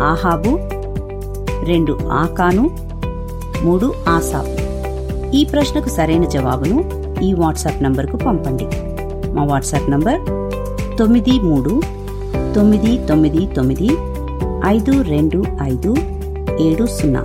ఆహాబు రెండు ఆకాను మూడు ఆసాపు ఈ ప్రశ్నకు సరైన జవాబును ఈ వాట్సాప్ నంబర్కు పంపండి మా వాట్సాప్ నంబర్ తొమ్మిది మూడు తొమ్మిది తొమ్మిది తొమ్మిది ఐదు రెండు ఐదు ఏడు సున్నా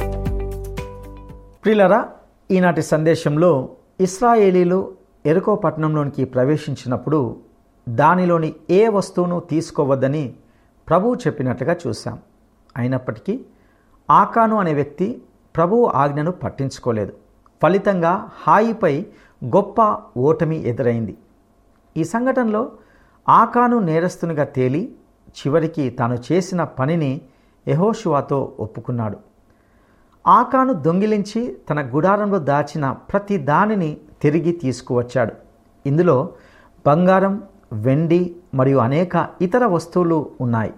ప్రియులరా ఈనాటి సందేశంలో ఇస్రాయేలీలు ఎరుకో పట్టణంలోనికి ప్రవేశించినప్పుడు దానిలోని ఏ వస్తువును తీసుకోవద్దని ప్రభువు చెప్పినట్లుగా చూశాం అయినప్పటికీ ఆకాను అనే వ్యక్తి ప్రభువు ఆజ్ఞను పట్టించుకోలేదు ఫలితంగా హాయిపై గొప్ప ఓటమి ఎదురైంది ఈ సంఘటనలో ఆకాను నేరస్తునిగా తేలి చివరికి తాను చేసిన పనిని యెహోషువాతో ఒప్పుకున్నాడు ఆకాను దొంగిలించి తన గుడారంలో దాచిన ప్రతి దానిని తిరిగి తీసుకువచ్చాడు ఇందులో బంగారం వెండి మరియు అనేక ఇతర వస్తువులు ఉన్నాయి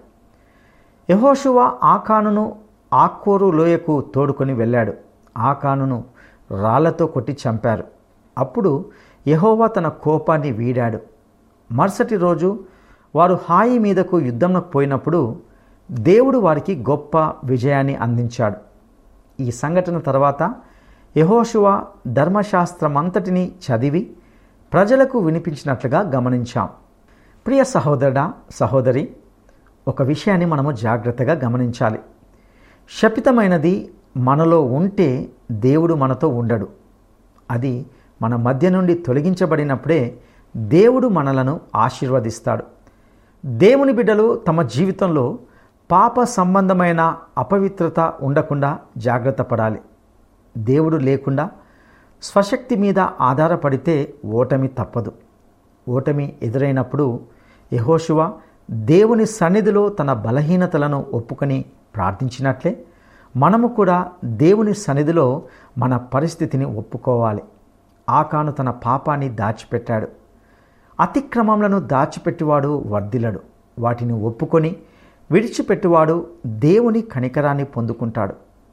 యహోషువ ఆకానును ఆక్కూరు లోయకు తోడుకొని వెళ్ళాడు ఆకానును రాళ్లతో కొట్టి చంపారు అప్పుడు యహోవా తన కోపాన్ని వీడాడు మరుసటి రోజు వారు హాయి మీదకు యుద్ధంలోకి పోయినప్పుడు దేవుడు వారికి గొప్ప విజయాన్ని అందించాడు ఈ సంఘటన తర్వాత యహోషువ ధర్మశాస్త్రమంతటిని చదివి ప్రజలకు వినిపించినట్లుగా గమనించాం ప్రియ సహోదరుడా సహోదరి ఒక విషయాన్ని మనము జాగ్రత్తగా గమనించాలి శపితమైనది మనలో ఉంటే దేవుడు మనతో ఉండడు అది మన మధ్య నుండి తొలగించబడినప్పుడే దేవుడు మనలను ఆశీర్వదిస్తాడు దేవుని బిడ్డలు తమ జీవితంలో పాప సంబంధమైన అపవిత్రత ఉండకుండా జాగ్రత్త పడాలి దేవుడు లేకుండా స్వశక్తి మీద ఆధారపడితే ఓటమి తప్పదు ఓటమి ఎదురైనప్పుడు యహోశువ దేవుని సన్నిధిలో తన బలహీనతలను ఒప్పుకొని ప్రార్థించినట్లే మనము కూడా దేవుని సన్నిధిలో మన పరిస్థితిని ఒప్పుకోవాలి ఆకాను తన పాపాన్ని దాచిపెట్టాడు అతిక్రమములను దాచిపెట్టివాడు వర్ధిలడు వాటిని ఒప్పుకొని విడిచిపెట్టువాడు దేవుని కనికరాన్ని పొందుకుంటాడు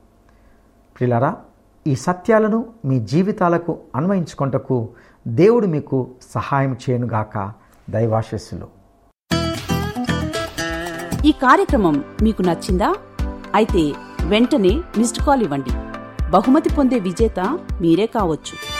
ప్రిలరా ఈ సత్యాలను మీ జీవితాలకు అన్వయించుకొంటకు దేవుడు మీకు సహాయం చేయనుగాక దైవాశస్సులు ఈ కార్యక్రమం మీకు నచ్చిందా అయితే వెంటనే మిస్డ్ కాల్ ఇవ్వండి బహుమతి పొందే విజేత మీరే కావచ్చు